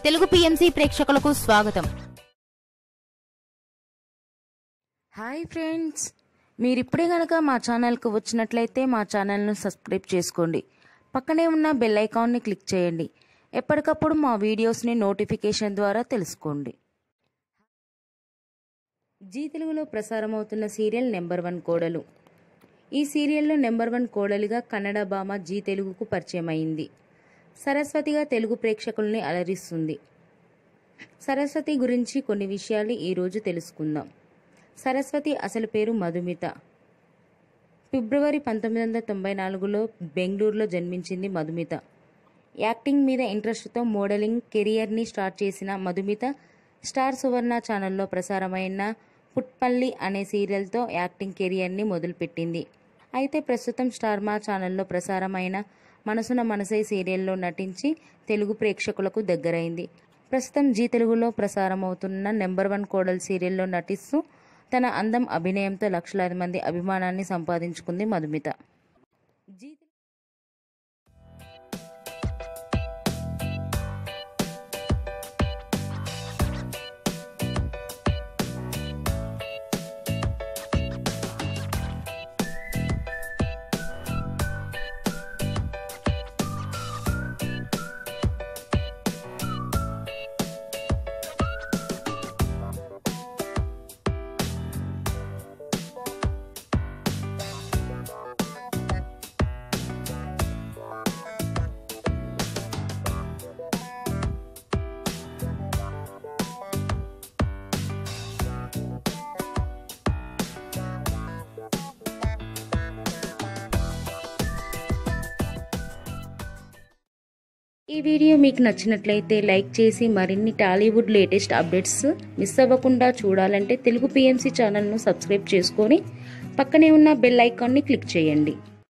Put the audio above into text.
Telugu PMC ప్రేక్షకులకు స్వాగతం hi friends మీరు ఇప్పుడే కనుక మా ఛానల్కు వచ్చినట్లయితే మా ఛానల్ను సబ్స్క్రైబ్ చేసుకోండి పక్కనే ఉన్న బెల్ ఐకాన్ని క్లిక్ చేయండి ఎప్పటికప్పుడు మా వీడియోస్ని నోటిఫికేషన్ ద్వారా తెలుసుకోండి జీ తెలుగులో ప్రసారమవుతున్న సీరియల్ నెంబర్ వన్ కోడలు ఈ సీరియల్లో నెంబర్ వన్ కోడలిగా కన్నడ భామ జీ తెలుగుకు పరిచయం అయింది సరస్వతిగా తెలుగు ప్రేక్షకుల్ని అలరిస్తుంది సరస్వతి గురించి కొన్ని విషయాలు ఈరోజు తెలుసుకుందాం సరస్వతి అసలు పేరు మధుమిత ఫిబ్రవరి పంతొమ్మిది వందల తొంభై నాలుగులో బెంగళూరులో జన్మించింది మధుమిత యాక్టింగ్ మీద ఇంట్రెస్ట్తో మోడలింగ్ కెరియర్ని స్టార్ట్ చేసిన మధుమిత స్టార్ సువర్ణ ఛానల్లో ప్రసారమైన పుట్పల్లి అనే సీరియల్తో యాక్టింగ్ కెరియర్ని మొదలుపెట్టింది అయితే ప్రస్తుతం స్టార్ మా ఛానల్లో ప్రసారమైన మనసున మనసై సీరియల్లో నటించి తెలుగు ప్రేక్షకులకు దగ్గరైంది ప్రస్తుతం జీ తెలుగులో ప్రసారమవుతున్న నెంబర్ వన్ కోడల్ సీరియల్లో నటిస్తూ తన అందం అభినయంతో లక్షలాది మంది అభిమానాన్ని సంపాదించుకుంది మధుమిత జీ ఈ వీడియో మీకు నచ్చినట్లయితే లైక్ చేసి మరిన్ని టాలీవుడ్ లేటెస్ట్ అప్డేట్స్ మిస్ అవ్వకుండా చూడాలంటే తెలుగు పిఎంసి ఛానల్ను సబ్స్క్రైబ్ చేసుకొని పక్కనే ఉన్న బెల్ ఐకాన్ని క్లిక్ చేయండి